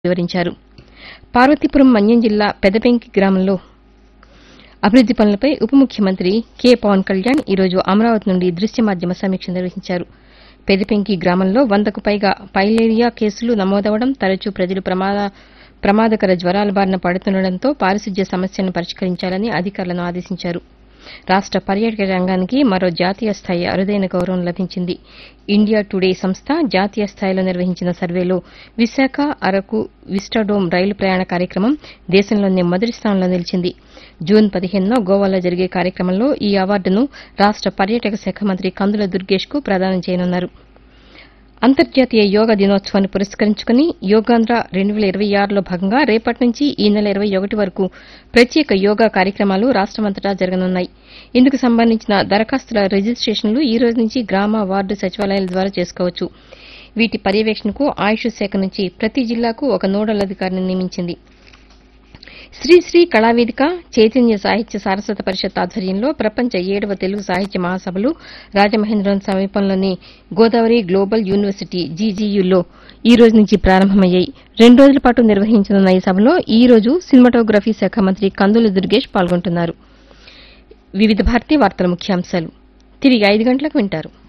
వివరించారు పార్వతీపురం మన్యం జిల్లా పెదపెంకి గ్రామంలో అభివృద్ది పనులపై ఉప ముఖ్యమంత్రి కె పవన్ కళ్యాణ్ ఈరోజు అమరావతి నుండి దృశ్య మాధ్యమ సమీక్ష నిర్వహించారు పెదపెంకి గ్రామంలో వందకు పైగా పైలేరియా కేసులు నమోదవడం తరచూ ప్రజలు ప్రమాద ప్రమాదకర జ్వరాల బారిన పడుతుండటంతో పారిశుద్ధ్య సమస్యలను పరిష్కరించాలని అధికారులను ఆదేశించారు రాష్ట పర్యాటక రంగానికి మరో జాతీయ స్థాయి అరుదైన గౌరవం లభించింది ఇండియా టుడే సంస్థ జాతీయ స్థాయిలో నిర్వహించిన సర్వేలో విశాఖ అరకు విస్టాడోమ్ రైలు ప్రయాణ కార్యక్రమం దేశంలోనే మొదటి స్థానంలో నిలిచింది జూన్ పదిహేనున గోవాలో జరిగే కార్యక్రమంలో ఈ అవార్డును రాష్ట పర్యాటక శాఖ మంత్రి కందుల దుర్గేష్ కు ప్రదానం చేయనున్నారు అంతర్జాతీయ యోగా దినోత్సవాన్ని పురస్కరించుకుని యోగాంధ్ర రెండు వేల ఇరవై ఆరులో భాగంగా రేపటి నుంచి ఈ నెల ఇరవై ఒకటి వరకు ప్రత్యేక యోగా కార్యక్రమాలు రాష్టమంతటా జరగనున్నాయి ఇందుకు సంబంధించిన దరఖాస్తుల రిజిస్టేషన్లు ఈ రోజు నుంచి గ్రామ వార్డు సచివాలయాల ద్వారా చేసుకోవచ్చు వీటి పర్యవేక్షణకు ఆయుష్ శాఖ నుంచి ప్రతి జిల్లాకు ఒక నోడల్ అధికారిని నియమించింది శ్రీశ్రీ కళావేదిక చైతన్య సాహిత్య సారస్వత పరిషత్ ఆధ్వర్యంలో ప్రపంచ ఏడవ తెలుగు సాహిత్య మహాసభలు రాజమహేంద్రం సమీపంలోని గోదావరి గ్లోబల్ యూనివర్సిటీ జీజీయూలో ఈ రోజు నుంచి ప్రారంభమయ్యాయి రెండు రోజుల పాటు నిర్వహించనున్న ఈ సభలో ఈ రోజు సినిమాటోగ్రఫీ శాఖ మంత్రి కందుల దుర్గేష్ పాల్గొంటున్నారు వివిధ భారతీ వార్తల ముఖ్యాంశాలు తిరిగి ఐదు గంటలకు వింటారు